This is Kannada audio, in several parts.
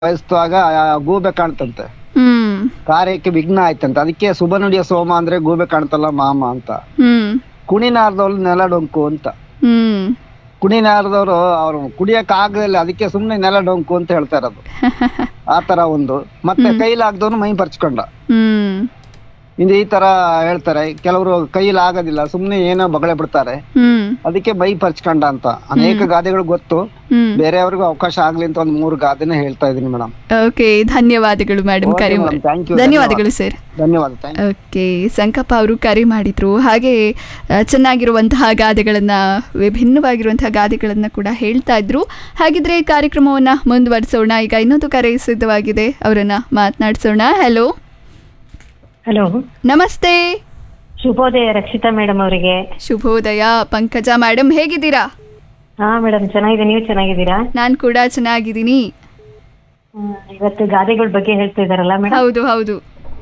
ಬಯಸುವಾಗ ಗೂಬೆ ಕಾಣ್ತಂತೆ ಹ್ಮ್ ಕಾರ್ಯಕ್ಕೆ ವಿಘ್ನ ಆಯ್ತಂತೆ ಅದಕ್ಕೆ ಶುಭ ನುಡಿಯ ಸೋಮ ಅಂದ್ರೆ ಗೂಬೆ ಕಾಣ್ತಲ್ಲ ಮಾಮ ಅಂತ ಹ್ಮ್ ಕುಣಿನಾರದವ್ರು ನೆಲ ಡೊಂಕು ಅಂತ ಹ್ಮ್ ಕುಣಿನಾರದವರು ಅವ್ರು ಕುಡಿಯಕ್ ಆಗದಿಲ್ಲ ಅದಕ್ಕೆ ಸುಮ್ನೆ ನೆಲ ಡೊಂಕು ಅಂತ ಹೇಳ್ತಾ ಇರೋದು ಆ ತರ ಒಂದು ಮತ್ತೆ ಕೈಲಾಗ್ದವನು ಮೈ ಪರ್ಚ್ಕೊಂಡ ಹ್ಮ್ ಇಂದು ಈ ತರ ಹೇಳ್ತಾರೆ ಕೆಲವರು ಕೈಲಿ ಆಗೋದಿಲ್ಲ ಸುಮ್ನೆ ಏನೋ ಬಗಳೆ ಬಿಡ್ತಾರೆ ಹ್ಮ್ ಅದಕ್ಕೆ ಮೈ ಪರ್ಚ್ಕೊಂಡ ಅಂತ ಅನೇಕ ಗಾದೆಗಳು ಗೊತ್ತು ಹ್ಮ್ ಬೇರೆಯವ್ರಿಗೂ ಅವಕಾಶ ಆಗ್ಲಿ ಅಂತ ಒಂದ್ ಮೂರು ಗಾದೆನ ಹೇಳ್ತಾ ಇದೀನಿ ಮೇಡಮ್ ಓಕೆ ಧನ್ಯವಾದಗಳು ಮೇಡಮ್ Okay, ಕರೆ madam. ಮಾಡಿ Thank you. ಧನ್ಯವಾದಗಳು ಸರ್ ಧನ್ಯವಾದ ಥ್ಯಾಂಕ್ ಓಕೆ ಸಂಕಪ್ಪ ಅವರು ಕರೆ ಮಾಡಿದ್ರು ಹಾಗೆ ಆ, ಚೆನ್ನಾಗಿರುವಂತಹ ಗಾದೆಗಳನ್ನ ವಿಭಿನ್ನವಾಗಿರುವಂತಹ ಗಾದೆಗಳನ್ನ ಕೂಡ ಹೇಳ್ತಾ ಇದ್ರು ಹಾಗಿದ್ರೆ ಕಾರ್ಯಕ್ರಮವನ್ನ ಮುಂದುವರಿಸೋಣ ಈಗ ಇನ್ನೊಂದು ಕರೆ ಸಿದ್ಧವಾಗಿದೆ ಅವರನ್ನ ಮಾತನಾಡಿಸೋಣ ಹಲೋ ಹಲೋ ನಮಸ್ತೆ ಶುಭೋದಯ ರಕ್ಷಿತಾ ಮೇಡಮ್ ಅವರಿಗೆ ಶುಭೋದಯ ಪಂಕಜ ಮೇಡಮ್ ಹೇಗಿದ್ದೀರಾ ಹಾ ಮೇಡಮ್ ಚೆನ್ನಾಗಿದೆ ನೀವು ಚೆನ್ನಾಗಿದ್ದೀರಾ ನಾನು ಕೂಡ ಚೆನ್ನಾಗಿದ್ದೀನಿ ಹ್ಮ್, ಇವತ್ತು ಗಾದೆಗಳ ಬಗ್ಗೆ ಹೇಳ್ತಾ ಇದಾರಲ್ಲ ಮೇಡಮ್ ಹೌದು ಹೌದು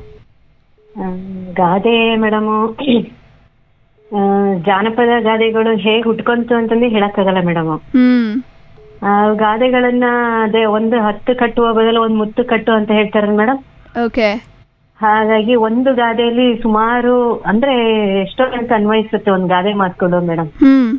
ಗಾದೆ ಮೇಡಮ್ ಜಾನಪದ ಗಾದೆಗಳು ಹೇಗ್ ಹುಟ್ಕೊಂತು ಅಂತಂದು ಹೇಳಕ್ಕಾಗಲ್ಲ ಮೇಡಮ್ ಹ್ಮ್ ಗಾದೆಗಳನ್ನ ಅದೇ ಒಂದು ಹತ್ತು ಕಟ್ಟುವ ಬದಲು ಒಂದು ಮುತ್ತು ಕಟ್ಟು ಅಂತ ಹೇಳ್ತಾರೆ ಮೇಡಮ್ ಓಕೆ ಹಾಗಾಗಿ ಒಂದು ಗಾದೆಯಲ್ಲಿ ಸುಮಾರು ಅಂದ್ರೆ ಎಷ್ಟೋ ಅಂತ ಅನ್ವಯಿಸುತ್ತೆ ಒಂದು ಗಾದೆ ಮಾತ್ಕೊಂಡು ಮೇಡಮ್ ಹ್ಮ್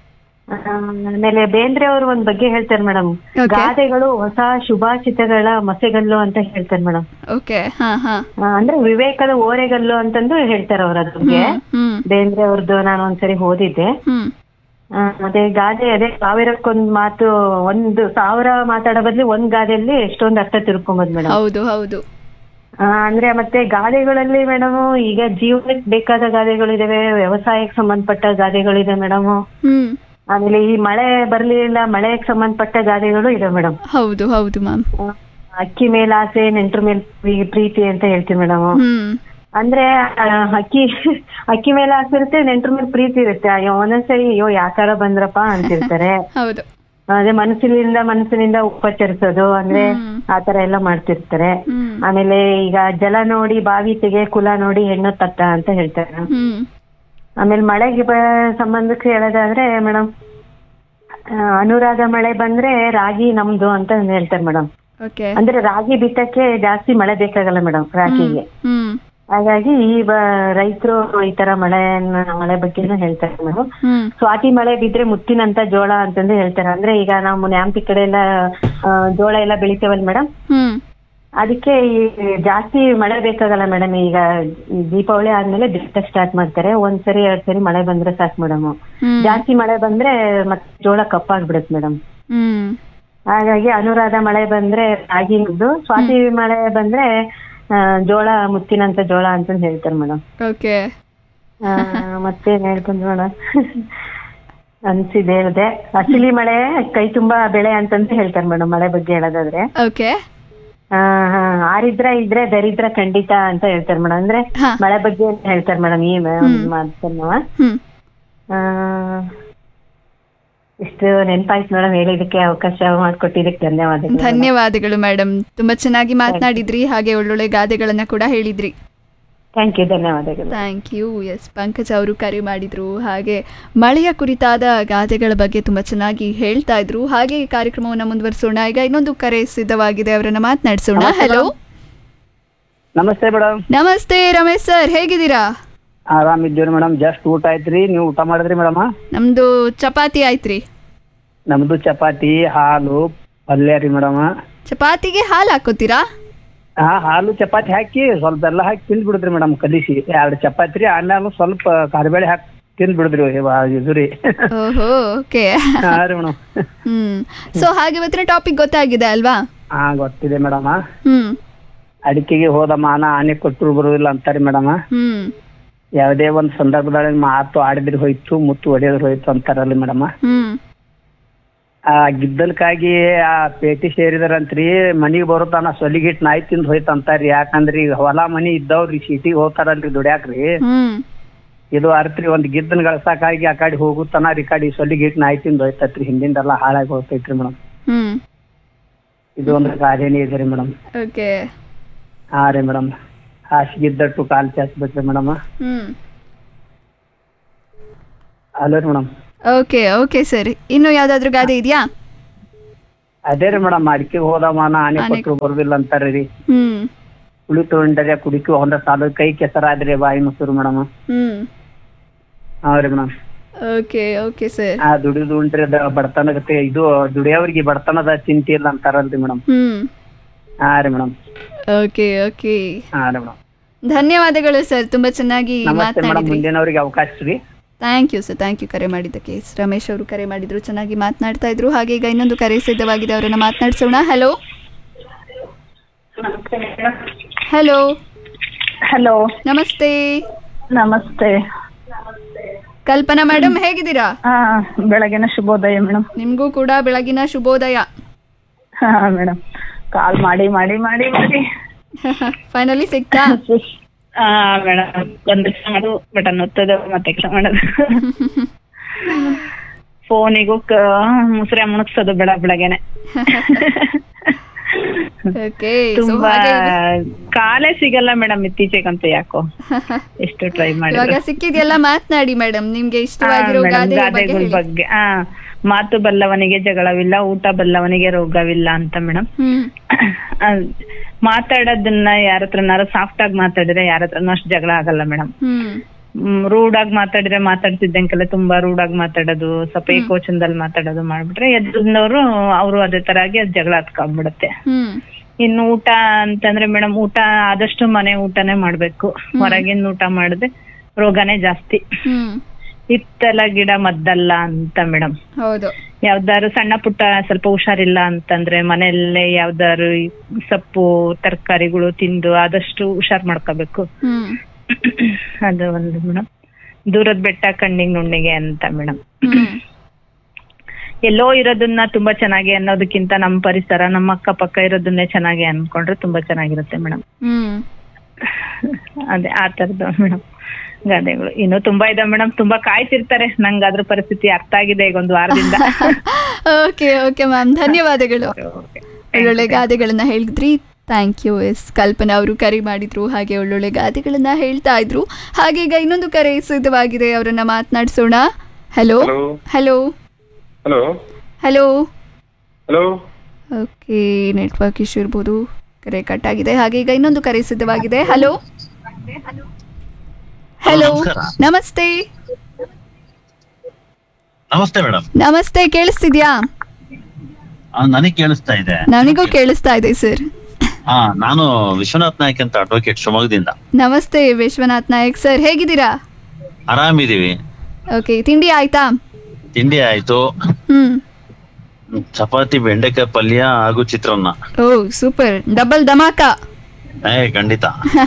ಆಮೇಲೆ ಬೇಂದ್ರೆ ಅವರು ಒಂದ್ ಬಗ್ಗೆ ಹೇಳ್ತಾರೆ ಮೇಡಮ್ Okay. ಗಾದೆಗಳು ಹೊಸ ಶುಭಾಷಿತಗಳ ಮಸೆಗಲ್ಲು ಅಂತ ಹೇಳ್ತಾರೆ ಮೇಡಮ್ ಓಕೆ ಹಾ ಹಾ ಅಂದ್ರೆ ವಿವೇಕದ ಓರೆಗಲ್ಲು ಅಂತಂದು ಹೇಳ್ತಾರೆ ಅವ್ರ ಅದ್ರ ಬಗ್ಗೆ ಹ್ಮ್ ಬೇಂದ್ರೆ ಅವ್ರದ್ದು ನಾನು ಒಂದ್ಸರಿ ಓದಿದ್ದೆ ಹ್ಮ್ ಆ, ಅದೇ ಗಾದೆ ಅದೇ ಸಾವಿರಕ್ಕೊಂದ್ ಮಾತು ಒಂದು ಸಾವಿರ ಮಾತಾಡೋ ಬದ್ಲಿ ಒಂದ್ ಗಾದೆಯಲ್ಲಿ ಎಷ್ಟೊಂದು ಅರ್ಥ ತಿಳ್ಕೊಂಬೋದು ಮೇಡಮ್ ಹೌದು ಹೌದು ಅಂದ್ರೆ ಮತ್ತೆ ಗಾದೆಗಳಲ್ಲಿ ಮೇಡಮ್ ಈಗ ಜೀವನಕ್ಕೆ ಬೇಕಾದ ಗಾದೆಗಳಿದಾವೆ ವ್ಯವಸಾಯಕ್ಕೆ ಸಂಬಂಧಪಟ್ಟ ಗಾದೆಗಳಿದೆ ಮೇಡಮ್ ಹ್ಮ್ ಆಮೇಲೆ ಈ ಮಳೆ ಬರ್ಲಿಲ್ಲ ಮಳೆಗೆ ಸಂಬಂಧಪಟ್ಟ ಗಾದೆಗಳು ಇದೆ ಮೇಡಮ್ ಹೌದು ಹೌದು ಮ್ಯಾಮ್ ಅಕ್ಕಿ ಮೇಲ್ ಆಸೆ ನೆಂಟ್ರ ಮೇಲ್ ಪ್ರೀ- ಪ್ರೀತಿ ಅಂತ ಹೇಳ್ತೀವಿ ಮೇಡಮ್ ಹ್ಮ್ ಅಂದ್ರೆ ಆ, ಅಕ್ಕಿ ಅಕ್ಕಿ ಮೇಲೆ ಆಸೆ ಇರುತ್ತೆ ನೆಂಟ್ರ ಮೇಲೆ ಪ್ರೀತಿ ಇರುತ್ತೆ ಅಯ್ಯೋ ಒಂದೊಂದ್ಸರಿ ಅಯ್ಯೋ ಯಾಕಾರ ಬಂದ್ರಪ್ಪ ಅಂತಿರ್ತಾರೆ ಹೌದು ಅದೇ ಮನಸ್ಸಿನಿಂದ ಮನಸ್ಸಿನಿಂದ ಉಪಚರಿಸೋದು ಅಂದ್ರೆ ಹ್ಮ್. ಆತರ ಎಲ್ಲ ಮಾಡ್ತಿರ್ತಾರೆ ಹ್ಮ್ ಆಮೇಲೆ ಈಗ ಜಲ ನೋಡಿ ಬಾವಿ ತೆಗೆ ಕುಲ ನೋಡಿ ಹೆಣ್ಣು ತತ್ತ ಅಂತ ಹೇಳ್ತಾರೆ ಹ್ಮ್ ಆಮೇಲೆ ಮಳೆಗೆ ಬ- ಸಂಬಂಧಕ್ಕೆ ಹೇಳೋದಾದ್ರೆ ಮೇಡಮ್ ಅನುರಾಧ ಮಳೆ ಬಂದ್ರೆ ರಾಗಿ ನಮ್ದು ಅಂತ ಹೇಳ್ತಾರೆ ಮೇಡಮ್ ಓಕೆ ಅಂದ್ರೆ ರಾಗಿ ಬಿತ್ತಕ್ಕೆ ಜಾಸ್ತಿ ಮಳೆ ಬೇಕಾಗಲ್ಲ ಮೇಡಮ್ ರಾಗಿಗೆ ಹ್ಮ್ ಹಾಗಾಗಿ ಈ ಬ ರೈತರು ಈ ತರ ಮಳೆಯನ್ನ ಮಳೆ ಬಗ್ಗೆನೂ ಹೇಳ್ತಾರೆ ಮೇಡಮ್ ಹ್ಮ್ ಸ್ವಾತಿ ಮಳೆ ಬಿದ್ರೆ ಮುತ್ತಿನಂತ ಜೋಳ ಅಂತಂದು ಹೇಳ್ತಾರೆ ಅಂದ್ರೆ ಈಗ ನಾವು ನ್ಯಾಮತಿ ಕಡೆ ಎಲ್ಲ ಆ, ಜೋಳ ಎಲ್ಲ ಬೆಳಿತೇವಲ್ಲ ಮೇಡಮ್ ಹ್ಮ್ ಅದಕ್ಕೆ ಈ ಜಾಸ್ತಿ ಮಳೆ ಬೇಕಾಗಲ್ಲ ಮೇಡಮ್ ಈಗ ದೀಪಾವಳಿ ಆದ್ಮೇಲೆ ಬಿತ್ತಕ್ ಸ್ಟಾರ್ಟ್ ಮಾಡ್ತಾರೆ ಒಂದ್ ಸರಿ ಎರಡ್ ಸರಿ ಮಳೆ ಬಂದ್ರೆ ಸಾಕು ಮೇಡಮ್ ಹ್ಮ್ ಜಾಸ್ತಿ ಮಳೆ ಬಂದ್ರೆ ಮತ್ತೆ ಜೋಳ ಕಪ್ಪಾಗ್ಬಿಡುತ್ತೆ ಮೇಡಮ್ ಹ್ಮ್ ಹಾಗಾಗಿ ಅನುರಾಧ ಮಳೆ ಬಂದ್ರೆ ರಾಗಿ ಮುದ್ದು ಸ್ವಾತಿ ಮಳೆ ಬಂದ್ರೆ ಆ, ಜೋಳ ಮುತ್ತಿನಂತ ಜೋಳ ಅಂತಂದ್ ಹೇಳ್ತಾರೆ ಮೇಡಮ್ ಓಕೆ ಮತ್ತೇನ್ ಹೇಳ್ಕೊಂಡ್ ಮೇಡಮ್ ಅನ್ಸಿದೆ ಹೇಳ್ದೆ ಅಸಲಿ ಮಳೆ ಕೈ ತುಂಬಾ ಬೆಳೆ ಅಂತಂದು ಹೇಳ್ತಾರೆ ಮೇಡಮ್ ಮಳೆ ಬಗ್ಗೆ ಹೇಳೋದಾದ್ರೆ ಓಕೆ ಆ, ಹಾ, ಆರಿದ್ರ ಇದ್ರೆ ದರಿದ್ರ ಖಂಡಿತ ಅಂತ ಹೇಳ್ತಾರೆ ಮೇಡಮ್ ಅಂದ್ರೆ ಹಾ. ಮಳೆ ಬಗ್ಗೆ ಹೇಳ್ತಾರೆ ಮೇಡಮ್ ಈ ಮಾತನ್ನ ಹ್ಮ್ ಆ, ಇಷ್ಟು ನೆನ್ಪಾಯ್ತು ಮೇಡಮ್ ಹೇಳಿದಕ್ಕೆ ಅವಕಾಶ ಮಾಡಿಕೊಟ್ಟಿದ್ದಕ್ಕೆ ಧನ್ಯವಾದಗಳು madam. ಧನ್ಯವಾದಗಳು ಮೇಡಮ್ ತುಂಬಾ ಚೆನ್ನಾಗಿ ಮಾತನಾಡಿದ್ರಿ ಹಾಗೆ ಒಳ್ಳೊಳ್ಳೆ ಗಾದೆಗಳನ್ನ ಕೂಡ ಹೇಳಿದ್ರಿ ಥ್ಯಾಂಕ್ ಯು ಧನ್ಯವಾದಗಳು ಥ್ಯಾಂಕ್ ಯು ಎಸ್ ಪಂಕಜ್ ಅವರು ಕರೆ ಮಾಡಿದ್ರು ಹಾಗೆ ಮಳೆಯ ಕುರಿತಾದ ಗಾದೆಗಳ ಬಗ್ಗೆ ತುಂಬಾ ಚೆನ್ನಾಗಿ ಹೇಳ್ತಾ ಇದ್ರು ಹಾಗೆ ಈ ಕಾರ್ಯಕ್ರಮವನ್ನು ಮುಂದುವರಿಸೋಣ ಈಗ ಇನ್ನೊಂದು ಕರೆ ಸಿದ್ಧವಾಗಿದೆ ಅವರನ್ನ ಮಾತನಾಡಿಸೋಣ ಹಲೋ ನಮಸ್ತೆ ಮೇಡಮ್ ನಮಸ್ತೆ ರಮೇಶ್ ಸರ್ ಹೇಗಿದ್ದೀರಾ ಆರಾಮಿದ್ದೀರಿ ಮೇಡಮ್ ಜಸ್ಟ್ ಊಟ ಆಯ್ತ್ರಿ ನೀವು ಊಟ ಮಾಡಿದ್ರಿ ಮೇಡಮ್ ನಮ್ದು ಚಪಾತಿ ಆಯ್ತ್ರಿ ನಮ್ದು ಚಪಾತಿ ಹಾಲು ಪಲ್ಯ ರೀ ಮೇಡಮ್ ಚಪಾತಿಗೆ ಹಾಲು ಹಾಕೋತೀರಾ ಹಾ ಹಾಲು ಚಪಾತಿ ಹಾಕಿ ಸ್ವಲ್ಪ ಎಲ್ಲ ಹಾಕಿ ತಿಂದ್ ಬಿಡುದ್ರಿ ಮೇಡಮ್ ಕಲಿಸಿ ಎರಡು ಚಪಾತಿ ರೀ ಆಮೇಲೆ ಸ್ವಲ್ಪ ಕರಿಬೇಳೆ ಹಾಕಿ ತಿಂದ್ ಬಿಡುದ್ರಿ ಇವ- ಇದು ರೀ ಓಹೋ ಓಕೆ ಹಾ ರೀ ಮೇಡಮ್ ಹ್ಮ್ ಸೊ ಹಾಗೆ ಇವತ್ತಿನ ಟಾಪಿಕ್ ಗೊತ್ತಾಗಿದೆ ಅಲ್ವಾ ಹಾ ಗೊತ್ತಿದೆ ಮೇಡಮ್ ಹ್ಮ್ ಅಡಿಕೆಗೆ ಹೋದ ಮಾನ ಆನೆ ಕೊಟ್ಟರು ಬರುದಿಲ್ಲ ಅಂತಾರೆ ಮೇಡಮ್ ಹ್ಮ್ ಯಾವುದೇ ಒಂದ್ ಸಂದರ್ಭದಲ್ಲಿ ಮಾತು ಆಡಿದ್ರೆ ಹೋಯ್ತು ಮುತ್ತು ಹೊಡೆಯೋದ್ರ ಹೋಯ್ತು ಅಂತಾರಲ್ಲ ಮೇಡಮ್ ಹ್ಮ್ ಆ ಗಿದ್ದಲ್ಕಾಗಿ ಆ ಪೇಟಿ ಸೇರಿದಾರಂತ್ರಿ ಮನಿಗ್ ಬರುತ್ತಾನ ಸೊಲಿಗಿಟ್ ನಾಯಿ ತಿಂದ್ ಹೋಯ್ತು ಅಂತಾರ್ರಿ ಯಾಕಂದ್ರಿ ಈಗ ಹೊಲ ಮನಿ ಇದ್ದವ್ರಿ ಸಿಟಿಗೆ ಹೋಗ್ತಾರಲ್ರಿ ದುಡ್ಯಾಕ್ರಿ ಹ್ಮ್ ಇದು ಅರ್ತ್ರಿ ಒಂದ್ ಗಿದ್ದನ್ ಗಳಸಾಕಾಗಿ ಆ ಕಡೆ ಹೋಗುತ್ತಾನ ಈ ಕಡೆ ಸೊಲಿಗಿಟ್ ನಾಯಿ ತಿಂದ್ ಹೋಯ್ತತ್ರಿ ಹಿಂದಿಂದೆಲ್ಲ ಹಾಳಾಗಿ ಹೋಗ್ತೈತ್ರಿ ಮೇಡಮ್ ಹ್ಮ್ ಇದು ಒಂದು ಗಾದೆನೇ ಇದೆ ರೀ ಮೇಡಮ್ ಓಕೆ ಹಾ ರೀ ಮೇಡಮ್ ಹಾಸಿಗಿದ್ದಟ್ಟು ಕಾಲ್ ಚಾಚ್ಬೇಕ್ರಿ ಮೇಡಮ್ ಹ್ಮ್ ಅಲ್ಲ ರೀ ಮೇಡಮ್ ಓಕೆ ಓಕೆ ಸರ್ ಇನ್ನು ಯಾವ್ದಾದ್ರು ಗಾದೆ ಇದೆಯಾ ಅದೇ ರೀ ಮೇಡಮ್ ಅಡಿಕೆ ಹೋದ ಮಾನ ಆನೆ ಆನೆ- ಕೊಟ್ಟರು ಬರುದಿಲ್ಲ ಅಂತಾರ್ರಿ ರೀ ಹ್ಮ್ ಕುಳಿ ತೊಗೊಂಡರೆ ಕುಡಿಕೆ ಹೊಂದ ಸಾಲ ಕೈ ಕೆಸರಾದ್ರಿ ಬಾಯಿ ಮೊಸರು ಮೇಡಮ್ ಹ್ಮ್ ಹಾ ರೀ ಮೇಡಮ್ ಓಕೆ ಓಕೆ ಸರ್ ಆ ದುಡಿದು ಉಂಟ್ರಿ ಅದ ಬಡತನಗತ್ತೆ ಇದು ದುಡಿಯೋವ್ರಿಗೆ ಬಡತನದ ಚಿಂತೆ ಇಲ್ಲ ಅಂತಾರಲ್ರಿ ಮೇಡಮ್ ಹ್ಮ್ ಹಾ ರೀ ಮೇಡಮ್ ಓಕೆ ಓಕೆ ಹಾ ರೀ ಮೇಡಮ್ ಧನ್ಯವಾದಗಳು ಸರ್ ತುಂಬಾ ಚೆನ್ನಾಗಿ ನಮಸ್ತೆ ಮೇಡಮ್ ಮಾತನಾಡಿದ್ರಿ ಮುಂದಿನವ್ರಿಗೆ ಅವಕಾಶ ರೀ thank you sir thank you ಕರೆ ಮಾಡಿದ್ದಕ್ಕೆ ಎಸ್ ರಮೇಶ್ ಅವರು ಕರೆ ಮಾಡಿದ್ರು ಚೆನ್ನಾಗಿ ಮಾತನಾಡ್ತಾ ಇದ್ರು ಹಾಗೆ ಈಗ ಇನ್ನೊಂದು ಕರೆ ಸಿದ್ಧವಾಗಿದೆ ಅವರನ್ನ ಮಾತನಾಡಿಸೋಣ ಹಲೋ ಹಲೋ ಹಲೋ ನಮಸ್ತೆ ನಮಸ್ತೆ ಕಲ್ಪನಾ ಮೇಡಮ್ ಹೇಗಿದ್ದೀರಾ ಹಾ ಬೆಳಗಿನ ಶುಭೋದಯ ಮೇಡಮ್ ನಿಮಗೂ ಕೂಡ ಬೆಳಗಿನ ಶುಭೋದಯ ಹಾ ಮೇಡಮ್ ಕಾಲ್ ಮಾಡಿ ಮಾಡಿ ಮಾಡಿ ಮಾಡಿ ಫೈನಲಿ ಸಿಕ್ತಾ ಹಾ ಮೇಡಮ್ ಒಂದ್ ಕೆಲಸ ಮಾಡು ಬಟನ್ ಒತ್ತೋದು ಮತ್ತೆ ಕೆಲಸ ಮಾಡೋದು ಫೋನಿಗೂ ಮುಸ್ರೆ ಮುಣಗ್ಸೋದು ಬೆಳ ಬೆಳಗ್ಗೆನೆ ಓಕೆ ಸೊ ತುಂಬಾ ಹಾಗೆ ಕಾಲೇ ಸಿಗಲ್ಲ ಮೇಡಮ್ ಇತ್ತೀಚೆಗಂತೂ ಯಾಕೋ ಎಷ್ಟು ಟ್ರೈ ಇವಾಗ ಮಾಡಿದ್ರು ಸಿಕ್ಕಿದೆಲ್ಲ ಮಾತನಾಡಿ ಮೇಡಮ್ ನಿಮ್ಗೆ ಹಾ, ಇಷ್ಟವಾಗಿರೋ madam, ಗಾದೆ ಬಗ್ಗೆ ಗಾದೆಗಳ ಹೇಳಿ ಬಗ್ಗೆ ಹಾ ಮಾತು ಬಲ್ಲವನಿಗೆ ಜಗಳವಿಲ್ಲ ಊಟ ಬಲ್ಲವನಿಗೆ ರೋಗವಿಲ್ಲ ಅಂತ ಮೇಡಮ್ ಹ್ಮ್ ಮಾತಾಡೋದನ್ನ ಯಾರ ಹತ್ರನಾರು ಸಾಫ್ಟ್ ಆಗಿ ಮಾತಾಡಿದ್ರೆ ಯಾರ ಹತ್ರನೂ ಅಷ್ಟು ಜಗಳ ಆಗಲ್ಲ ಮೇಡಮ್ ಹ್ಮ್ ರೂಡ್ ಆಗಿ ಮಾತಾಡಿದ್ರೆ ಮಾತಾಡ್ತಿದ್ದಂಗೆಲ್ಲ ತುಂಬಾ ರೂಡ್ ಆಗಿ ಮಾತಾಡೋದು ಸ್ವಲ್ಪ ಏಕೋಚನದಲ್ಲಿ ಮಾತಾಡೋದು ಮಾಡ್ಬಿಟ್ರೆ ಎದ್ರದವ್ರು ಅವರು ಅದೇ ತರ ಆಗಿ ಅದ್ ಜಗಳ ಹತ್ಕೊಂಡ್ಬಿಡುತ್ತೆ ಹ್ಮ್ ಇನ್ನು ಊಟ ಅಂತಂದ್ರೆ ಮೇಡಮ್ ಊಟ ಆದಷ್ಟು ಮನೆ ಊಟನೇ ಮಾಡ್ಬೇಕು ಹೊರಗಿನ ಊಟ ಮಾಡಿದ್ರೆ ರೋಗನೇ ಜಾಸ್ತಿ ಹ್ಮ್ ಹಿತ್ತಲ ಗಿಡ ಮದ್ದಲ್ಲ ಅಂತ ಮೇಡಮ್ ಹೌದು ಯಾವ್ದಾದ್ರು ಸಣ್ಣ ಪುಟ್ಟ ಸ್ವಲ್ಪ ಹುಷಾರಿಲ್ಲ ಅಂತಂದ್ರೆ ಮನೆಯಲ್ಲೇ ಯಾವ್ದಾದ್ರು ಈ ಸೊಪ್ಪು ತರಕಾರಿಗಳು ತಿಂದು ಆದಷ್ಟು ಹುಷಾರ್ ಮಾಡ್ಕೋಬೇಕು ಹ್ಮ್ ಅದು ಒಂದು ಮೇಡಮ್ ದೂರದ ಬೆಟ್ಟ ಕಣ್ಣಿಗೆ ನುಣ್ಣಿಗೆ ಅಂತ ಮೇಡಮ್ ಹ್ಮ್ ಎಲ್ಲೋ ಇರೋದನ್ನ ತುಂಬಾ ಚೆನ್ನಾಗಿ ಅನ್ನೋದಕ್ಕಿಂತ ನಮ್ಮ ಪರಿಸರ ನಮ್ಮ ಅಕ್ಕಪಕ್ಕ ಇರೋದನ್ನೇ ಚೆನ್ನಾಗಿ ಅನ್ಕೊಂಡ್ರೆ ತುಂಬಾ ಚೆನ್ನಾಗಿರುತ್ತೆ ಮೇಡಮ್ ಹ್ಮ್ ಅದೇ ಆ ತರದ್ದು ಮೇಡಮ್ ಗಾದೆಗಳು ಇನ್ನು ತುಂಬಾ ಇದೆ ಮೇಡಮ್ ತುಂಬಾ ಕಾಯ್ತಿರ್ತಾರೆ ನಂಗೆ ಅದ್ರ ಪರಿಸ್ಥಿತಿ ಅರ್ಥ ಆಗಿದೆ ಈಗ ಒಂದು ವಾರದಿಂದ ಓಕೆ ಓಕೆ ಮ್ಯಾಮ್ ಧನ್ಯವಾದಗಳು ಒಳ್ಳೊಳ್ಳೆ ಗಾದೆಗಳನ್ನ ಹೇಳಿದ್ರಿ ಥ್ಯಾಂಕ್ ಯು ಎಸ್ ಕಲ್ಪನಾ ಅವರು ಕರೆ ಮಾಡಿದ್ರು ಹಾಗೆ ಒಳ್ಳೊಳ್ಳೆ ಗಾದೆಗಳನ್ನ ಹೇಳ್ತಾ ಇದ್ರು ಹಾಗೆ ಈಗ ಇನ್ನೊಂದು ಕರೆ ಸಿದ್ಧವಾಗಿದೆ ಅವರನ್ನ ಮಾತನಾಡಿಸೋಣ hello hello hello hello hello hello okay network issue ಇರ್ಬೋದು ಕರೆ ಕಟ್ ಆಗಿದೆ ಹಾಗೆ ಈಗ ಇನ್ನೊಂದು ಕರೆ ಸಿದ್ಧವಾಗಿದೆ ಹಲೋ ಹಲೋ ನಮಸ್ಕಾರ. ನಮಸ್ತೆ ನಮಸ್ತೆ ಮೇಡಮ್ ನಮಸ್ತೆ ಕೇಳಿಸ್ತಿದ್ಯಾ ನನಗೆ ಕೇಳಿಸ್ತಾ ಇದೆ ನನಗೂ ಕೇಳಿಸ್ತಾ ಇದೆ ಸರ್ ಹಾ ನಾನು ವಿಶ್ವನಾಥ್ ನಾಯ್ಕ್ ಅಂತ ಅಡ್ವೊಕೇಟ್ ಶಿವಮೊಗ್ಗದಿಂದ ನಮಸ್ತೆ ವಿಶ್ವನಾಥ್ ನಾಯಕ್ ಸರ್ ಹೇಗಿದ್ದೀರಾ ಆರಾಮಿದೀವಿ ಓಕೆ ತಿಂಡಿ ಆಯ್ತಾ ತಿಂಡಿ ಆಯ್ತು ಹ್ಮ್ ಚಪಾತಿ ಬೆಂಡೆಕಾಯಿ ಪಲ್ಯ ಹಾಗೂ ಚಿತ್ರಾನ್ನ ಓ ಸೂಪರ್ ಡಬಲ್ ಧಮಾಕ ಏ ಖಂಡಿತ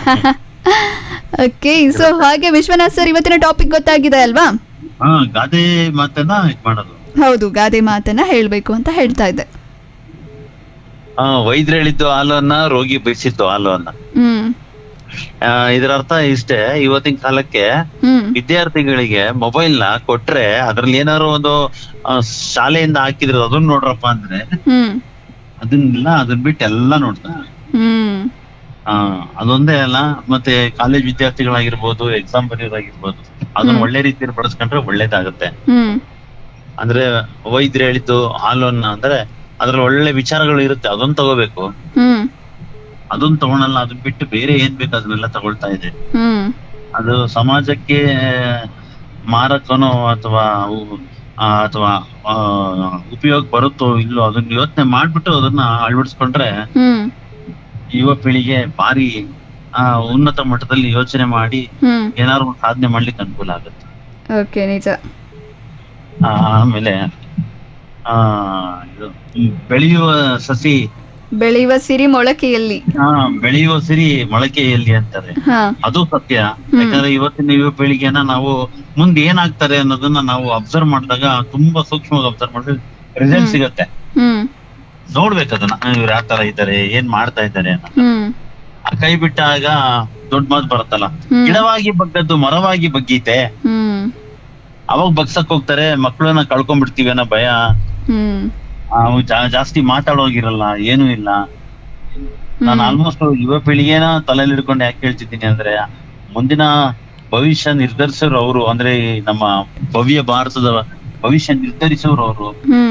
ಓಕೆ ಸೊ ಹಾಗೆ ವಿಶ್ವನಾಥ್ ಸರ್ ಇವತ್ತಿನ ಟಾಪಿಕ್ ಗೊತ್ತಾಗಿದೆ ಅಲ್ವಾ ಹಾ ಗಾದೆ ಮಾತನ್ನ ಇದ್ ಮಾಡೋದು ಹೌದು ಗಾದೆ ಮಾತನ್ನ ಹೇಳ್ಬೇಕು ಅಂತ ಹೇಳ್ತಾ ಇದ್ದೆ ಆ ವೈದ್ಯರು ಹೇಳಿದ್ದು ಹಾಲು ಅನ್ನ ರೋಗಿ ಬಯಸಿದ್ದು ಹಾಲು ಅನ್ನ ಹ್ಮ್ ಆ, ಇದರ ಅರ್ಥ ಇಷ್ಟೇ ಇವತ್ತಿನ ಕಾಲಕ್ಕೆ ಹ್ಮ್ ವಿದ್ಯಾರ್ಥಿಗಳಿಗೆ ಮೊಬೈಲ್ ನ ಕೊಟ್ರೆ ಅದ್ರಲ್ಲಿ ಏನಾದ್ರು ಒಂದು ಆ, ಶಾಲೆಯಿಂದ ಹಾಕಿದ್ರೆ ಅದನ್ನ ನೋಡ್ರಪ್ಪ ಅಂದ್ರೆ ಹ್ಮ್ ಅದನ್ನೆಲ್ಲ ಅದನ್ನ ಬಿಟ್ಟು ಎಲ್ಲ ನೋಡ್ತಾರೆ ಹ್ಮ್ ಆ ಅದೊಂದೇ ಅಲ್ಲ ಮತ್ತೆ ಕಾಲೇಜ್ ವಿದ್ಯಾರ್ಥಿಗಳಾಗಿರ್ಬೋದು ಎಕ್ಸಾಮ್ ಬರೆಯೋದಾಗಿರ್ಬೋದು ಅದನ್ನ ಒಳ್ಳೆ ರೀತಿಯಲ್ಲಿ ಬಳಸ್ಕೊಂಡ್ರೆ ಒಳ್ಳೇದಾಗುತ್ತೆ ಹ್ಮ್ ಅಂದ್ರೆ ವೈದ್ಯರು ಹೇಳಿದ್ದು ಹಾಲನ್ನ ಅಂದ್ರೆ ಅದ್ರಲ್ಲಿ ಒಳ್ಳೆ ವಿಚಾರಗಳು ಇರುತ್ತೆ ಅದನ್ನ ತಗೋಬೇಕು ಹ್ಮ್ ಅದನ್ನ ತಗೊಳಲ್ಲ ಅದನ್ನ ಬಿಟ್ಟು ಬೇರೆ ಏನ್ ಬೇಕು ಅದನ್ನೆಲ್ಲ ತಗೊಳ್ತಾ ಇದೆ ಹ್ಮ್ ಅದು ಸಮಾಜಕ್ಕೆ ಮಾರಕನೋ ಅಥವಾ ಅವು- ಆ, ಅಥವಾ ಆ, ಉಪಯೋಗ ಬರುತ್ತೋ ಇಲ್ಲೋ ಅದನ್ನ ಯೋಚನೆ ಮಾಡ್ಬಿಟ್ಟು ಅದನ್ನ ಅಳವಡಿಸ್ಕೊಂಡ್ರೆ ಹ್ಮ್ ಯುವ ಪೀಳಿಗೆ ಭಾರಿ ಆ ಉನ್ನತ ಮಟ್ಟದಲ್ಲಿ ಯೋಚನೆ ಮಾಡಿ ಹ್ಮ್ ಏನಾದ್ರು ಒಂದು ಸಾಧನೆ ಮಾಡ್ಲಿಕ್ಕೆ ಅನುಕೂಲ ಆಗುತ್ತೆ ಓಕೆ ನಿಜ ಆ, ಆಮೇಲೆ ಆ ಇದು ಹ್ಮ್, ಬೆಳೆಯುವ ಸಸಿ ಬೆಳೆಯುವ ಸಿರಿ ಮೊಳಕೆಯಲ್ಲಿ ಆ, ಬೆಳೆಯುವ ಸಿರಿ ಮೊಳಕೆಯಲ್ಲಿ ಅಂತಾರೆ ಹಾ ಅದು ಸತ್ಯ ಯಾಕಂದ್ರೆ ಇವತ್ತಿನ ಯುವ ಪೀಳಿಗೆನ ನಾವು ಮುಂದೆ ಏನಾಗ್ತಾರೆ ಅನ್ನೋದನ್ನ ನಾವು ಅಬ್ಸರ್ವ್ ಮಾಡಿದಾಗ ತುಂಬಾ ಸೂಕ್ಷ್ಮವಾಗಿ ಅಬ್ಸರ್ವ್ ಮಾಡಿದ್ರೆ ರಿಸಲ್ಟ್ ಸಿಗತ್ತೆ ಹ್ಮ್ ನೋಡ್ಬೇಕು ಅದನ್ನ ಇವ್ರು ಯಾವ ತರ ಇದ್ದಾರೆ ಏನ್ ಮಾಡ್ತಾ ಇದ್ದಾರೆ ಅನ್ನೋ ಹ್ಮ್ ಆ ಕೈ ಬಿಟ್ಟಾಗ ದೊಡ್ಡ ಮಾತು ಬರುತ್ತಲ್ಲ ಹ್ಮ್. ಗಿಡವಾಗಿ ಬಗ್ಗದ್ದು ಮರವಾಗಿ ಬಗ್ಗೀತೆ ಹ್ಮ್ ಅವಾಗ ಬಗ್ಸಕ್ ಹೋಗ್ತಾರೆ ಮಕ್ಕಳನ್ನ ಕಳ್ಕೊಂಡ್ಬಿಡ್ತೀವಿ ಅನ್ನೋ ಭಯ ಹ್ಮ್ ಅವು ಜಾ- ಜಾಸ್ತಿ ಮಾತಾಡೋಗಿರಲ್ಲ ಏನೂ ಇಲ್ಲ ನಾನು ಆಲ್ಮೋಸ್ಟ್ ಯುವ ಪೀಳಿಗೆನ ತಲೆಯಲ್ಲಿ ಹಿಡ್ಕೊಂಡು ಯಾಕೆ ಹೇಳ್ತಿದ್ದೀನಿ ಅಂದ್ರೆ ಮುಂದಿನ ಭವಿಷ್ಯ ನಿರ್ಧರಿಸೋರು ಅವರು ಅಂದ್ರೆ ಈ ನಮ್ಮ ಭವ್ಯ ಭಾರತದ ಭವಿಷ್ಯ ನಿರ್ಧರಿಸೋರು ಅವರು ಹ್ಮ್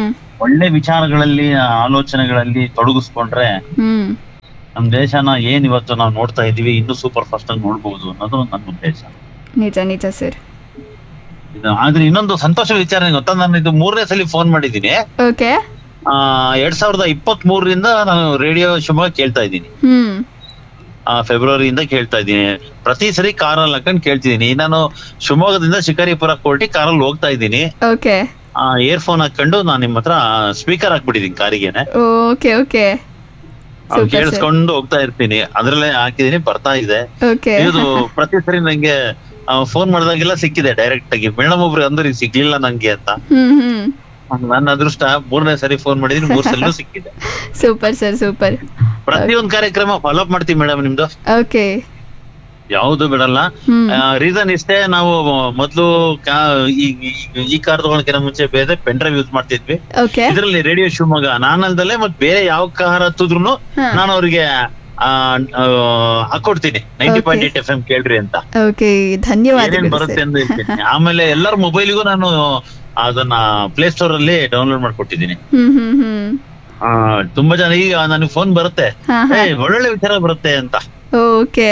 ಒಳ್ಳೆ ವಿಚಾರಗಳಲ್ಲಿ ಆಲೋಚನೆಗಳಲ್ಲಿ ತೊಡಗಿಸ್ಕೊಂಡ್ರೆ ಹ್ಮ್ ನಮ್ ದೇಶನ ಏನ್ ಇವತ್ತು ನಾವು ನೋಡ್ತಾ ಇದೀವಿ ಇನ್ನೂ ಸೂಪರ್ ಫಾಸ್ಟ್ ಆಗಿ ನೋಡ್ಬೋದು ಅನ್ನೋದು ನನ್ನ ಉದ್ದೇಶ ನಿಜ ನಿಜ ಸರ್ ಇದು ಆದ್ರೆ ಇನ್ನೊಂದು ಸಂತೋಷ ವಿಚಾರ ಏನ್ ಗೊತ್ತಾ ನಾನು ಇದು ಮೂರನೇ ಸಲ ಫೋನ್ ಮಾಡಿದ್ದೀನಿ ಓಕೆ ಆ ಎರಡ್ ಸಾವಿರದ ಇಪ್ಪತ್ತ್ ಮೂರರಿಂದ ನಾನು ರೇಡಿಯೋ ಶಿವಮೊಗ್ಗ ಕೇಳ್ತಾ ಇದ್ದೀನಿ ಹ್ಮ್ ಆ ಫೆಬ್ರವರಿಯಿಂದ ಕೇಳ್ತಾ ಇದ್ದೀನಿ ಪ್ರತಿ ಸರಿ ಕಾರಲ್ಲಿ ಹಾಕೊಂಡ್ ಕೇಳ್ತಿದ್ದೀನಿ ನಾನು ಶಿವಮೊಗ್ಗದಿಂದ ಶಿಕಾರಿಪುರ ಕೋರ್ಟಿ ಕಾರಲ್ಲಿ ಹೋಗ್ತಾ ಇದ್ದೀನಿ ಓಕೆ ಆ ಇಯರ್ಫೋನ್ ಹಾಕೊಂಡು ನಾನು ನಿಮ್ಮ ಹತ್ರ ಸ್ಪೀಕರ್ ಹಾಕ್ಬಿಟ್ಟಿದ್ದೀನಿ ಕಾರಿಗೆನೆ ಓಕೆ ಓಕೆ ಅವ್ರು ಸೂಪರ್ ಸರ್ ಕೇಳಿಸ್ಕೊಂಡು ಹೋಗ್ತಾ ಇರ್ತೀನಿ ಅದ್ರಲ್ಲೇ ಹಾಕಿದೀನಿ ಬರ್ತಾ ಇದೆ ಓಕೆ ಇದು ಪ್ರತಿ ಸರಿ ನಂಗೆ ಫೋನ್ ಮಾಡಿದಾಗೆಲ್ಲ ಸಿಕ್ಕಿದೆ ಡೈರೆಕ್ಟ್ ಆಗಿ ಮೇಡಮ್ ಒಬ್ರು ಅಂದ್ರೆ ಇದು ಸಿಗ್ಲಿಲ್ಲ ನಂಗೆ ಅಂತ ಹ್ಮ್ ಹ್ಮ್ ನನ್ನ ಅದೃಷ್ಟ ಮೂರನೇ ಸರಿ ಫೋನ್ ಮಾಡಿದೀನಿ ಮೂರ್ ಸಲ ಸಿಕ್ಕಿದೆ ಸೂಪರ್ ಸರ್ ಸೂಪರ್ ಪ್ರತಿಯೊಂದ್ ಕಾರ್ಯಕ್ರಮ ಫಾಲೋ ಅಪ್ ಮಾಡ್ತೀವಿ ಮೇಡಮ್ ನಿಮ್ದು ಓಕೆ ಯಾವ್ದು ಬಿಡಲ್ಲ ಹ್ಮ್ ರೀಸನ್ ಇಷ್ಟೇ ನಾವು ಮೊದ್ಲು ಕಾ- ಈ- ಈ- ಈ ಕಾರ್ ತಗೊಳಕಿನ ಮುಂಚೆ ಬೇರೆ ಪೆನ್ ಡ್ರೈವ್ ಯೂಸ್ ಮಾಡ್ತಿದ್ವಿ ಓಕೆ ಇದ್ರಲ್ಲಿ ರೇಡಿಯೋ ಶಿವಮೊಗ್ಗ ನಾನಲ್ದಲ್ಲೇ ಮತ್ ಬೇರೆ ಯಾವ ಕಾರ್ ಹತ್ತಿದ್ರು ಹಾ. ನಾನು ಅವ್ರಿಗೆ ಆ, ಆ, ಹಾಕೊಡ್ತೀನಿ ninety Okay. Point eight F M ಕೇಳ್ರಿ ಅಂತ ಓಕೆ ಏನೇನ್ ಧನ್ಯವಾದಗಳು ಬರುತ್ತೆ ಸರ್ ಅಂತ ಹೇಳ್ತೀನಿ ಆಮೇಲೆ ಎಲ್ಲರ ಮೊಬೈಲಿಗೂ ನಾನು ಅದನ್ನ ಪ್ಲೇ ಸ್ಟೋರ್ ಅಲ್ಲಿ ಡೌನ್ಲೋಡ್ ಮಾಡ್ಕೊಟ್ಟಿದ್ದೀನಿ ಹ್ಮ್ ಹ್ಮ್ ಹ್ಮ್ ಆ, ತುಂಬಾ ಜನ ಈಗ ನನಗೆ ಫೋನ್ ಬರುತ್ತೆ ಹಾ ಹಾ ಏ ಒಳ್ಳೊಳ್ಳೆ ವಿಚಾರ ಬರುತ್ತೆ ಅಂತ ಓಕೆ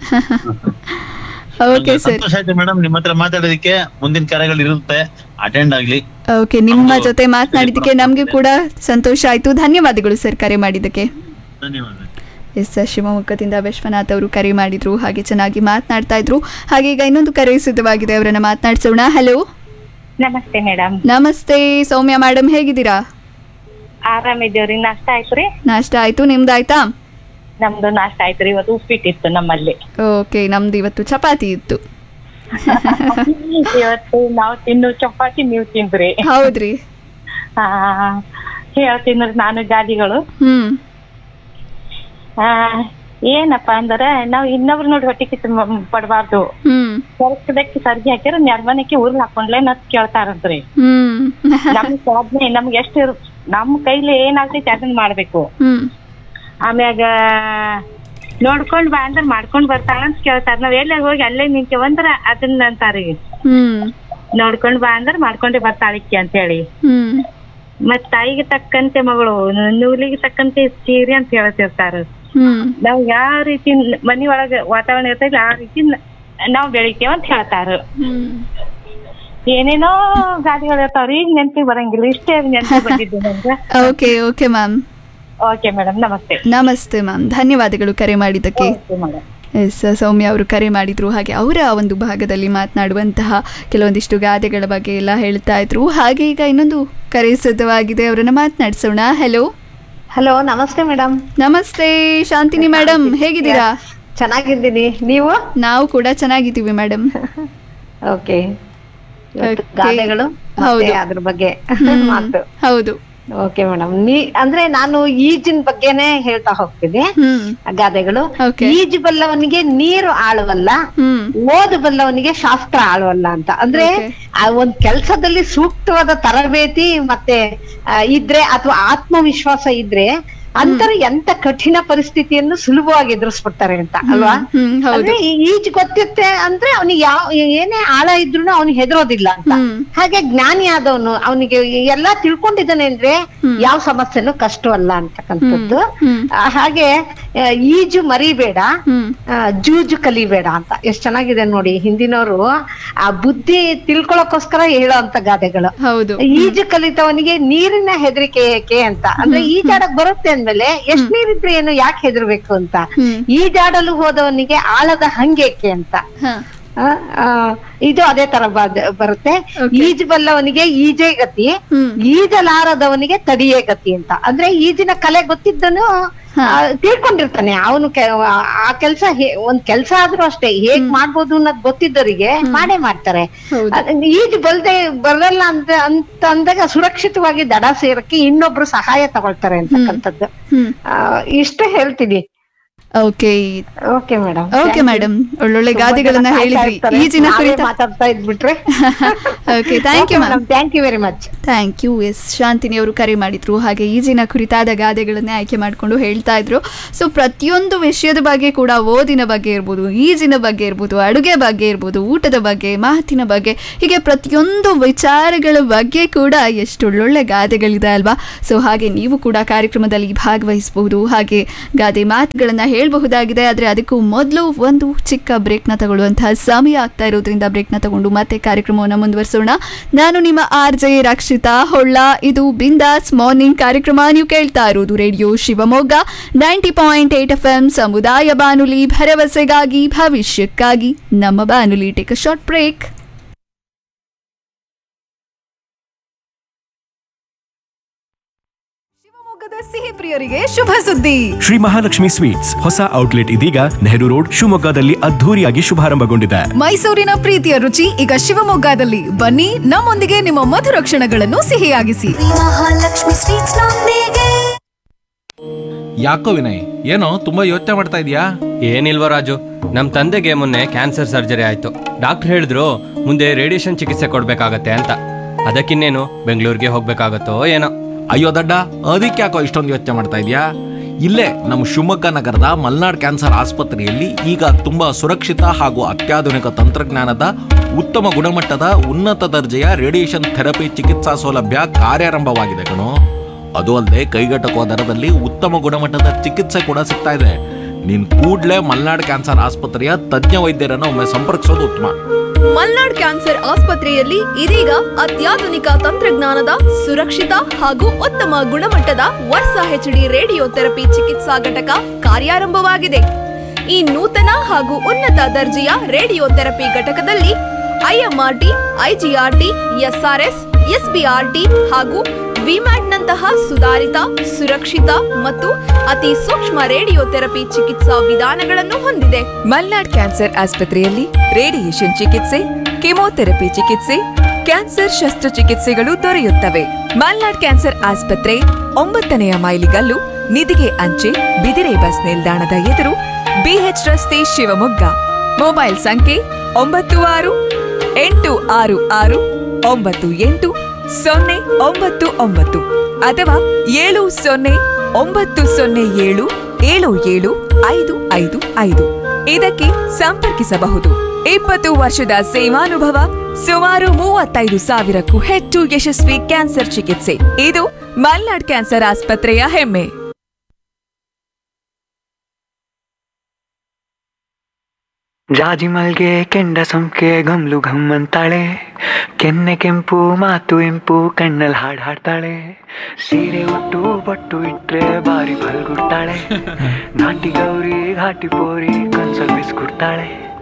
ಓಕೆ ನಂಗೆ ಸರ್ ಸಂತೋಷ ಆಯ್ತು ಮೇಡಮ್ ನಿಮ್ ಹತ್ರ ಮಾತಾಡೋದಕ್ಕೆ ಮುಂದಿನ ಕಾರ್ಯಗಳು ಇರುತ್ತೆ ಅಟೆಂಡ್ ಆಗ್ಲಿ ಓಕೆ ನಿಮ್ಮ ಹೌದು. ಜೊತೆ ಮಾತನಾಡಿದ್ದಕ್ಕೆ ನಮಗೆ ಕೂಡ ಸಂತೋಷ ಆಯ್ತು ಧನ್ಯವಾದಗಳು ಸರ್ ಕರೆ ಮಾಡಿದ್ದಕ್ಕೆ ಧನ್ಯವಾದ ಎಸ್ ಸರ್ ಶಿವಮೊಗ್ಗದಿಂದ ವಿಶ್ವನಾಥ್ ಅವರು ಕರೆ ಮಾಡಿದ್ರು ಹಾಗೆ ಚೆನ್ನಾಗಿ ಮಾತನಾಡ್ತಾ ಇದ್ರು ಹಾಗೆ ಈಗ ಇನ್ನೊಂದು ಕರೆ ಸಿದ್ಧವಾಗಿದೆ ಅವರನ್ನ ಮಾತನಾಡಿಸೋಣ ಹಲೋ ನಮಸ್ತೆ ಮೇಡಮ್ ನಮಸ್ತೆ ಸೌಮ್ಯ ಮೇಡಮ್ ಹೇಗಿದ್ದೀರಾ ಆರಾಮಿದ್ದೇವ್ರಿ ನಾಷ್ಟ ಆಯ್ತು ರೀ ನಾಷ್ಟ ಆಯ್ತು ನಿಮ್ದಾಯ್ತಾ ನಮ್ದು ನಾಷ್ಟ ಆಯ್ತು ರೀ ಇವತ್ತು ಉಪ್ಪಿಟ್ಟಿತ್ತು ನಮ್ಮಲ್ಲಿ ಓಕೆ ನಮ್ದು ಇವತ್ತು ಚಪಾತಿ ಇತ್ತು ಇವತ್ತು ನಾವು ತಿನ್ನು ಚಪಾತಿ ನೀವು ತಿಂದ್ರಿ ಹೌದ್ರಿ ಆ, ಹೇಳ್ತೀನಿ ನಾನು ಗಾದಿಗಳು ಹ್ಮ್ ಆ, ಏನಪ್ಪಾ ಅಂದ್ರೆ ನಾವು ಇನ್ನೊಬ್ರು ನೋಡಿ ಹೊಟ್ಟೆ ಕಿತ್ತು ಪಡಬಾರ್ದು ಹ್ಮ್ ಕೆಲ್ಸದಕ್ಕೆ ಸರ್ಗಿ ಹಾಕಿರ ನೆರ್ಮನೆಕ್ಕೆ ಊರ್ಲ್ ಹಾಕೊಂಡ್ಲೆ ನತ್ ಕೇಳ್ತಾರಂತ್ರಿ ಹ್ಮ್ ನಮ್ ಸಾಧನೆ ನಮ್ಗೆ ಎಷ್ಟು ಇರು- ನಮ್ ಕೈಲಿ ಏನಾಗ್ತೈತಿ ಅದನ್ನ ಮಾಡ್ಬೇಕು ಹ್ಮ್ ಆಮ್ಯಾಗ ನೋಡ್ಕೊಂಡ್ ಬಾ ಅಂದ್ರ ಮಾಡ್ಕೊಂಡ್ ಬರ್ತಾಳ ಅಂತ ಕೇಳ್ತಾರ ನಾವ್ ಎಲ್ಲೇ ಹೋಗಿ ಅಲ್ಲೇ ನಿಂತೇವಂದ್ರ ಅದನ್ನ ಅಂತಾರಿ ಹ್ಮ್ ನೋಡ್ಕೊಂಡ್ ಬಾ ಅಂದ್ರ ಮಾಡ್ಕೊಂಡೆ ಬರ್ತಾಳಿಕ್ಕಿ ಅಂತ ಹೇಳಿ ಹ್ಮ್ ಮತ್ ತಾಯಿಗೆ ತಕ್ಕಂತೆ ಮಗಳು ನೂಲಿಗೆ ತಕ್ಕಂತೆ ಸೀರೆ ಅಂತ ಹೇಳ್ತಿರ್ತಾರ ಹ್ಮ್ ನಾವ್ ಯಾವ ರೀತಿ ಮನಿ ಒಳಗ ವಾತಾವರಣ ಇರ್ತೈತಿ ಆ ರೀತಿ ನ- ನಾವ್ ಬೆಳಿತೇವ ಅಂತ ಹೇಳ್ತಾರ ಹ್ಮ್ ಏನೇನೋ ಗಾದಿಗಳು ಇರ್ತಾವ್ರಿ ಈಗ ನೆನ್ಪಿಗೆ ಬರಂಗಿಲ್ಲ ಇಷ್ಟೇ ನೆನ್ಪಿಗೆ ಬಂದಿದ್ದು ನನ್ಗ okay okay ma'am okay madam ನಮಸ್ತೆ ನಮಸ್ತೆ ಮ್ಯಾಮ್ ಧನ್ಯವಾದಗಳು ಕರೆ ಮಾಡಿದ್ದಕ್ಕೆ ಓಕೆ ಮೇಡಮ್ ಎಸ್ ಸೌಮ್ಯ ಅವರು ಕರೆ ಮಾಡಿದ್ರು ಹಾಗೆ ಅವರ ಒಂದು ಭಾಗದಲ್ಲಿ ಮಾತನಾಡುವಂತಹ ಕೆಲವೊಂದಿಷ್ಟು ಗಾದೆಗಳ ಬಗ್ಗೆ ಎಲ್ಲ ಹೇಳ್ತಾ ಇದ್ರು ಹಾಗೆ ಈಗ ಇನ್ನೊಂದು ಕರೆ ಸಿದ್ಧವಾಗಿದೆ ಅವರನ್ನ ಮಾತನಾಡಿಸೋಣ ಹಲೋ ಹಲೋ ನಮಸ್ತೆ ಮೇಡಮ್ ನಮಸ್ತೆ ಶಾಂತಿನಿ ಮೇಡಮ್ ಹೇಗಿದ್ದೀರಾ ಚೆನ್ನಾಗಿದ್ದೀನಿ ನೀವು ನಾವು ಕೂಡ ಚೆನ್ನಾಗಿದ್ದೀವಿ ಮೇಡಮ್ ಓಕೆ ಇವತ್ತು Okay. ಗಾದೆಗಳು ಹೌದು. ಮತ್ತೆ ಅದ್ರ ಬಗ್ಗೆ ಮಾತು ಹೌದು ಓಕೆ ಮೇಡಮ್ ನೀ ಅಂದ್ರೆ ನಾನು ಈಜಿನ ಬಗ್ಗೆನೇ ಹೇಳ್ತಾ ಹೋಗ್ತೀನಿ ಹ್ಮ್ ಆ ಗಾದೆಗಳು Okay. ಈಜು ಬಲ್ಲವನಿಗೆ ನೀರು ಆಳುವಲ್ಲ ಹ್ಮ್ ಓದು ಬಲ್ಲವನಿಗೆ ಶಾಸ್ತ್ರ ಆಳುವಲ್ಲ ಅಂತ ಅಂದ್ರೆ Okay. ಆ ಒಂದ್ ಕೆಲ್ಸದಲ್ಲಿ ಸೂಕ್ತವಾದ ತರಬೇತಿ ಮತ್ತೆ ಆ, ಇದ್ರೆ ಅಥವಾ ಆತ್ಮವಿಶ್ವಾಸ ಇದ್ರೆ ಅಂತರ ಎಂತ ಕಠಿಣ ಪರಿಸ್ಥಿತಿಯನ್ನು ಸುಲಭವಾಗಿ ಎದುರಿಸ್ಬಿಡ್ತಾರೆ ಅಂತ ಅಲ್ವಾ ಹ್ಮ್ ಹೌದು ಅಂದ್ರೆ ಈ ಈಜ್ ಗೊತ್ತಿರುತ್ತೆ ಅಂದ್ರೆ ಅವನಿಗೆ ಯಾವ ಏನೇ ಆಳ ಇದ್ರು ಅವನಿಗೆ ಹೆದರೋದಿಲ್ಲ ಅಂತ ಹ್ಮ್ ಹಾಗೆ ಜ್ಞಾನಿ ಆದವನು ಅವನಿಗೆ ಎಲ್ಲಾ ತಿಳ್ಕೊಂಡಿದ್ದಾನೆ ಅಂದ್ರೆ ಯಾವ ಸಮಸ್ಯೆನೂ ಕಷ್ಟವಲ್ಲ ಅಂತಕ್ಕಂಥದ್ದು ಹ್ಮ್ ಆ, ಹಾಗೆ ಆ, ಈಜು ಮರಿಬೇಡ ಹ್ಮ್ ಆ, ಜೂಜು ಕಲಿಬೇಡ ಅಂತ ಎಷ್ಟ್ ಚೆನ್ನಾಗಿದೆ ನೋಡಿ ಹಿಂದಿನವರು ಆ ಬುದ್ಧಿ ತಿಳ್ಕೊಳಕ್ಕೋಸ್ಕರ ಹೇಳೋ ಅಂತ ಗಾದೆಗಳು ಹೌದು ಈಜು ಕಲಿತವನಿಗೆ ನೀರಿನ ಹೆದರಿಕೆ ಏಕೆ ಅಂತ ಅಂದ್ರೆ ಈಜಾಡಕ್ ಬರುತ್ತೆ ಅಂದ್ಮೇಲೆ ಎಷ್ಟ್ ನೀರಿದ್ರೆ ಏನು ಯಾಕೆ ಹೆದರ್ಬೇಕು ಅಂತ ಹ್ಮ್ ಈಜಾಡಲು ಹೋದವನಿಗೆ ಆಳದ ಹಂಗೇಕೆ ಅಂತ ಹ ಆ, ಆ, ಇದು ಅದೇ ತರ ಬದ್- ಬರುತ್ತೆ Okay. ಈಜು ಬಲ್ಲವನಿಗೆ ಈಜೇ ಗತಿ ಹ್ಮ್ ಈಜಲಾರದವನಿಗೆ ತಡಿಯೇ ಗತಿ ಅಂತ ಅಂದ್ರೆ ಈಜಿನ ಕಲೆ ಗೊತ್ತಿದ್ದನು ಹಾ. ಆ, ತಿಳ್ಕೊಂಡಿರ್ತಾನೆ ಅವನು ಆ ಕೆಲ್ಸ ಒಂದ್ ಕೆಲ್ಸ ಆದ್ರೂ ಅಷ್ಟೇ ಹೇಗ್ ಮಾಡ್ಬೋದು ಅನ್ನೋದ್ ಗೊತ್ತಿದ್ದವರಿಗೆ ಮಾಡೇ ಮಾಡ್ತಾರೆ ಹೌದು. ಅದ್- ಈಜು ಬಲ್ದೆ ಬರಲ್ಲ ಅಂತ ಅಂತ ಅಂದಾಗ ಸುರಕ್ಷಿತವಾಗಿ ದಡ ಸೇರಕ್ಕೆ ಇನ್ನೊಬ್ರು ಸಹಾಯ ತಗೊಳ್ತಾರೆ ಅಂತಕ್ಕಂಥದ್ದು ಹ್ಮ್ ಆ, ಇಷ್ಟು ಹೇಳ್ತೀನಿ okay okay madam okay madam ಒಳ್ಳೊಳ್ಳೆ ಗಾದೆಗಳನ್ನ ಹೇಳಿದ್ರಿ ಈಜಿನ ಕುರಿತ ಮಾತಾಡ್ತಾ ಇದ್ಬಿಟ್ರೆ okay thank you ma'am thank you very much thank you yes Shantini ಅವರು ಕರೆ ಮಾಡಿದ್ರು ಹಾಗೆ ಈಜಿನ ಕುರಿತಾದ ಗಾದೆಗಳನ್ನೇ ಆಯ್ಕೆ ಮಾಡಿಕೊಂಡು ಹೇಳ್ತಾ ಇದ್ರು ಸೊ ಪ್ರತಿಯೊಂದು ವಿಷಯದ ಬಗ್ಗೆ ಕೂಡ ಓದಿನ ಬಗ್ಗೆ ಇರ್ಬೋದು ಈಜಿನ ಬಗ್ಗೆ ಇರ್ಬೋದು ಅಡುಗೆ ಬಗ್ಗೆ ಇರ್ಬೋದು ಊಟದ ಬಗ್ಗೆ ಮಾತಿನ ಬಗ್ಗೆ ಹೀಗೆ ಪ್ರತಿಯೊಂದು ವಿಚಾರಗಳ ಬಗ್ಗೆ ಕೂಡ ಎಷ್ಟು ಒಳ್ಳೊಳ್ಳೆ ಗಾದೆಗಳಿದೆ ಅಲ್ವಾ ಸೊ ಹಾಗೆ ನೀವು ಕೂಡ ಕಾರ್ಯಕ್ರಮದಲ್ಲಿ ಭಾಗವಹಿಸಬಹುದು ಹಾಗೆ ಗಾದೆ ಮಾತುಗಳನ್ನು ಹೇಳಬಹುದಾಗಿದೆ ಆದರೆ ಅದಕ್ಕೂ ಮೊದಲು ಒಂದು ಚಿಕ್ಕ ಬ್ರೇಕ್ನ ತಗೊಳ್ಳುವಂತಹ ಸಮಯ ಆಗ್ತಾ ಇರೋದ್ರಿಂದ ಬ್ರೇಕ್ನ ತಗೊಂಡು ಮತ್ತೆ ಕಾರ್ಯಕ್ರಮವನ್ನು ಮುಂದುವರಿಸೋಣ ನಾನು ನಿಮ್ಮ ಆರ್ ಜೆ ರಕ್ಷಿತಾ ಹೊಳ್ಳ ಇದು ಬಿಂದಾಸ್ ಮಾರ್ನಿಂಗ್ ಕಾರ್ಯಕ್ರಮ ನೀವು ಕೇಳ್ತಾ ಇರೋದು radio Shivamogga ninety point eight F M ಸಮುದಾಯ ಬಾನುಲಿ ಭರವಸೆಗಾಗಿ ಭವಿಷ್ಯಕ್ಕಾಗಿ ನಮ್ಮ ಬಾನುಲಿ ಟೇಕ್ ಅ ಶಾರ್ಟ್ ಬ್ರೇಕ್ ಶಿವಮೊಗ್ಗದ ಸಿಹಿ ಪ್ರಿಯರಿಗೆ ಶುಭ ಸುದ್ದಿ ಶ್ರೀ ಮಹಾಲಕ್ಷ್ಮಿ ಸ್ವೀಟ್ಸ್ ಹೊಸ ಔಟ್ಲೆಟ್ ಇದೀಗ ನೆಹರು ರೋಡ್ ಶಿವಮೊಗ್ಗದಲ್ಲಿ ಅದ್ಧೂರಿಯಾಗಿ ಶುಭಾರಂಭಗೊಂಡಿದೆ ಮೈಸೂರಿನ ಪ್ರೀತಿಯ ರುಚಿ ಈಗ ಶಿವಮೊಗ್ಗದಲ್ಲಿ ಬನ್ನಿ ನಮ್ಮೊಂದಿಗೆ ನಿಮ್ಮ ಮಧುರ ಕ್ಷಣಗಳನ್ನು ಸಿಹಿಯಾಗಿಸಿ ಯಾಕೋ ವಿನಯ್ ಏನೋ ತುಂಬಾ ಯೋಚನೆ ಮಾಡ್ತಾ ಇದೀಯಾ ಏನಿಲ್ವ ರಾಜು ನಮ್ಮ ತಂದೆಗೆ ಮೊನ್ನೆ ಕ್ಯಾನ್ಸರ್ ಸರ್ಜರಿ ಆಯ್ತು ಡಾಕ್ಟರ್ ಹೇಳಿದ್ರು ಮುಂದೆ ರೇಡಿಯೇಷನ್ ಚಿಕಿತ್ಸೆ ಕೊಡ್ಬೇಕಾಗತ್ತೆ ಅಂತ ಅದಕ್ಕಿನ್ನೇನು ಬೆಂಗಳೂರಿಗೆ ಹೋಗ್ಬೇಕಾಗತ್ತೋ ಏನೋ ಅಯ್ಯೋ ದಡ್ಡ ಅದಕ್ಕೆ ಯಾಕೋ ಇಷ್ಟೊಂದು ಯೋಚನೆ ಮಾಡ್ತಾ ಇದೀಯಾ ಇಲ್ಲೇ ನಮ್ಮ ಶಿವಮೊಗ್ಗ ನಗರದ ಮಲ್ನಾಡ್ ಕ್ಯಾನ್ಸರ್ ಆಸ್ಪತ್ರೆಯಲ್ಲಿ ಈಗ ತುಂಬಾ ಸುರಕ್ಷಿತ ಹಾಗೂ ಅತ್ಯಾಧುನಿಕ ತಂತ್ರಜ್ಞಾನದ ಉತ್ತಮ ಗುಣಮಟ್ಟದ ಉನ್ನತ ದರ್ಜೆಯ ರೇಡಿಯೇಷನ್ ಥೆರಪಿ ಚಿಕಿತ್ಸಾ ಸೌಲಭ್ಯ ಕಾರ್ಯಾರಂಭವಾಗಿದೆ ಕಣೋ ಅದು ಅಲ್ಲದೆ ಕೈಗೆಟಕುವ ದರದಲ್ಲಿ ಉತ್ತಮ ಗುಣಮಟ್ಟದ ಚಿಕಿತ್ಸೆ ಕೂಡ ಸಿಗ್ತಾ ಇದೆ ನೀನ್ ಕೂಡ್ಲೇ ಮಲ್ನಾಡ್ ಕ್ಯಾನ್ಸರ್ ಆಸ್ಪತ್ರೆಯ ತಜ್ಞ ವೈದ್ಯರನ್ನು ಒಮ್ಮೆ ಸಂಪರ್ಕಿಸೋದು ಉತ್ತಮ ಮಲ್ನಾಡ್ ಕ್ಯಾನ್ಸರ್ ಆಸ್ಪತ್ರೆಯಲ್ಲಿ ಇದೀಗ ಅತ್ಯಾಧುನಿಕ ತಂತ್ರಜ್ಞಾನದ ಸುರಕ್ಷಿತ ಹಾಗೂ ಉತ್ತಮ ಗುಣಮಟ್ಟದ ವರ್ಸ ಹೆಚ್ಡಿ ರೇಡಿಯೋ ಥೆರಪಿ ಚಿಕಿತ್ಸಾ ಘಟಕ ಕಾರ್ಯಾರಂಭವಾಗಿದೆ ಈ ನೂತನ ಹಾಗೂ ಉನ್ನತ ದರ್ಜೆಯ ರೇಡಿಯೋ ಥೆರಪಿ ಘಟಕದಲ್ಲಿ ಐಎಂಆರ್ಟಿ ಐಜಿಆರ್ಟಿ ಎಸ್ಆರ್ಎಸ್ ಎಸ್ಬಿಆರ್ಟಿ ಹಾಗೂ ವಿಮ್ಯಾಟ್ನಂತಹ ಸುಧಾರಿತ ಸುರಕ್ಷಿತ ಮತ್ತು ಅತಿ ಸೂಕ್ಷ್ಮ ರೇಡಿಯೋ ಥೆರಪಿ ಚಿಕಿತ್ಸಾ ವಿಧಾನಗಳನ್ನು ಹೊಂದಿದೆ ಮಲ್ನಾಡ್ ಕ್ಯಾನ್ಸರ್ ಆಸ್ಪತ್ರೆಯಲ್ಲಿ ರೇಡಿಯೇಷನ್ ಚಿಕಿತ್ಸೆ ಕೆಮೊಥೆರಪಿ ಚಿಕಿತ್ಸೆ ಕ್ಯಾನ್ಸರ್ ಶಸ್ತ್ರಚಿಕಿತ್ಸೆಗಳು ದೊರೆಯುತ್ತವೆ ಮಲ್ನಾಡ್ ಕ್ಯಾನ್ಸರ್ ಆಸ್ಪತ್ರೆ ಒಂಬತ್ತನೆಯ ಮೈಲಿಗಲ್ಲು ನಿಧಿಗೆ ಅಂಚೆ ಬಿದಿರೆ ಬಸ್ ನಿಲ್ದಾಣದ ಎದುರು ಬಿಎಚ್ ರಸ್ತೆ ಶಿವಮೊಗ್ಗ ಮೊಬೈಲ್ ಸಂಖ್ಯೆ ಒಂಬತ್ತು ಆರು ಎಂಟು ಆರು ಆರು ಒಂಬತ್ತು ಎಂಟು ಸೊನ್ನೆ ಒಂಬತ್ತು ಒಂಬತ್ತು ಅಥವಾ ಏಳು ಸೊನ್ನೆ ಒಂಬತ್ತು ಸೊನ್ನೆ ಏಳು ಏಳು ಏಳು ಐದು ಐದು ಐದು ಇದಕ್ಕೆ ಸಂಪರ್ಕಿಸಬಹುದು ಇಪ್ಪತ್ತು ವರ್ಷದ ಸೇವಾನುಭವ ಸುಮಾರು ಮೂವತ್ತೈದು ಸಾವಿರಕ್ಕೂ ಹೆಚ್ಚು ಯಶಸ್ವಿ ಕ್ಯಾನ್ಸರ್ ಚಿಕಿತ್ಸೆ ಇದು ಮಲ್ನಾಡ್ ಕ್ಯಾನ್ಸರ್ ಆಸ್ಪತ್ರೆಯ ಹೆಮ್ಮೆ ಜಾಜಿ ಮಲ್ಗೆ ಕೆಂಡ ಸಂಕೆ ಗಮ್ಲು ಘಮ್ ಅಂತಾಳೆ ಕೆನ್ನೆ ಕೆಂಪು ಮಾತು ಇಂಪು ಕಣ್ಣಲ್ಲಿ ಹಾಡ್ ಹಾಡ್ತಾಳೆ ಸೀರೆ ಉಟ್ಟು ಬಟ್ಟು ಇಟ್ರೆ ಬಾರಿ ಬಲ್ಗುಡ್ತಾಳೆ ನಾಟಿ ಗೌರಿ ಘಾಟಿ ಪೋರಿ ಕನ್ಸಲ್ ಬಿಸ್ಕುಡ್ತಾಳೆ